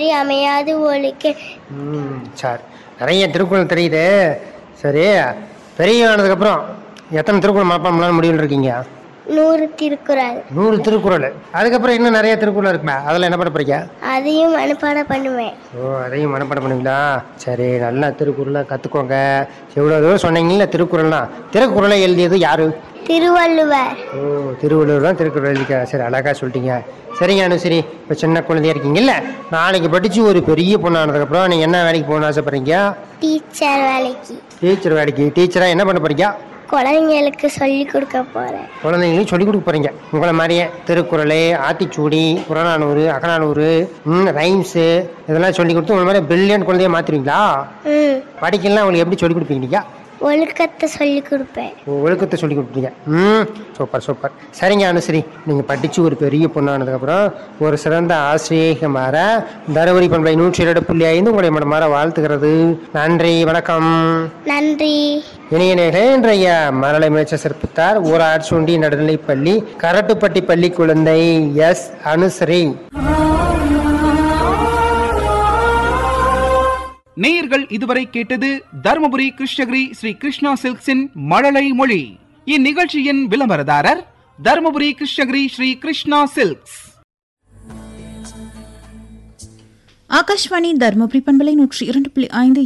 இன்றி அமையாது ஒழிக்க ம் சரி நிறைய திருக்குறள் தெரியுது சரி பெரிய ஆனதுக்கப்புறம் எத்தனை திருக்குறள் மனப்பாடம் முடிவில் இருக்கீங்க நூறு திருக்குறள் நூறு திருக்குறள் அதுக்கப்புறம் இன்னும் நிறைய திருக்குறள் இருக்குமே அதெல்லாம் என்ன பண்ண போறீங்க அதையும் மனப்பாடம் பண்ணுவேன் ஓ அதையும் மனப்பாடம் பண்ணுவீங்களா சரி நல்லா திருக்குறளை கற்றுக்கோங்க எவ்வளோ தூரம் சொன்னீங்கல்ல திருக்குறள்லாம் திருக்குறளை எழுதியது யாரு திருவள்ளுவர் ஓ திருவள்ளுவர் தான் திருக்குறள் எழுதிக்க சரி அழகா சொல்லிட்டீங்க சரிங்க அனு சரி இப்போ சின்ன குழந்தையா இருக்கீங்கல்ல நாளைக்கு படித்து ஒரு பெரிய பொண்ணானதுக்கப்புறம் நீங்கள் என்ன வேலைக்கு போகணும்னு ஆசைப்படுறீங்க டீச்சர் வேலைக்கு டீச்சர் வேலைக்கு டீச்சராக என்ன பண்ண போறீங்க குழந்தைங்களுக்கு சொல்லி கொடுக்க போறேன் குழந்தைங்களுக்கு சொல்லிக் கொடுக்க போறீங்க உங்களை மாதிரியே திருக்குறள் ஆத்திச்சூடி புறநானூறு அகநானூறு ரைம்ஸு இதெல்லாம் சொல்லி கொடுத்து உங்களை மாதிரி பிரில்லியன்ட் குழந்தைய மாற்றுவீங்களா ம் படிக்கலாம் உங்களுக்கு எப்படி சொல்லிக் கொடுப்பீங்க ஒழுக்கத்தை சொல்லி கொடுப்பேன் ஓ, ஒழுக்கத்தை சொல்லி கொடுப்பீங்க ம் சூப்பர் சூப்பர் சரிங்க அனுசரி நீங்கள் படித்து ஒரு பெரிய பொண்ணானதுக்கப்புறம் ஒரு சிறந்த ஆசிரியை மாற தருமபுரி பண்பை நூற்றி இரண்டு புள்ளி ஐந்து உங்களுடைய மனமாற வாழ்த்துகிறது நன்றி வணக்கம் நன்றி இணைய நேர்களே இன்றைய மரலை முயற்சி சிறப்பித்தார் ஊராட்சுண்டி நடுநிலைப்பள்ளி கரட்டுப்பட்டி பள்ளி குழந்தை எஸ் அனுசரி நேயர்கள் இதுவரை கேட்டது தருமபுரி கிருஷ்ணகிரி ஸ்ரீ கிருஷ்ணா சில்க்ஸின் மழலை மொழி இந்நிகழ்ச்சியின் விளம்பரதாரர் தருமபுரி கிருஷ்ணகிரி ஸ்ரீ கிருஷ்ணா சில்க்ஸ் ஆகாஷ்வாணி தர்மபுரி பண்பலை நூற்றி இரண்டு புள்ளி ஐந்து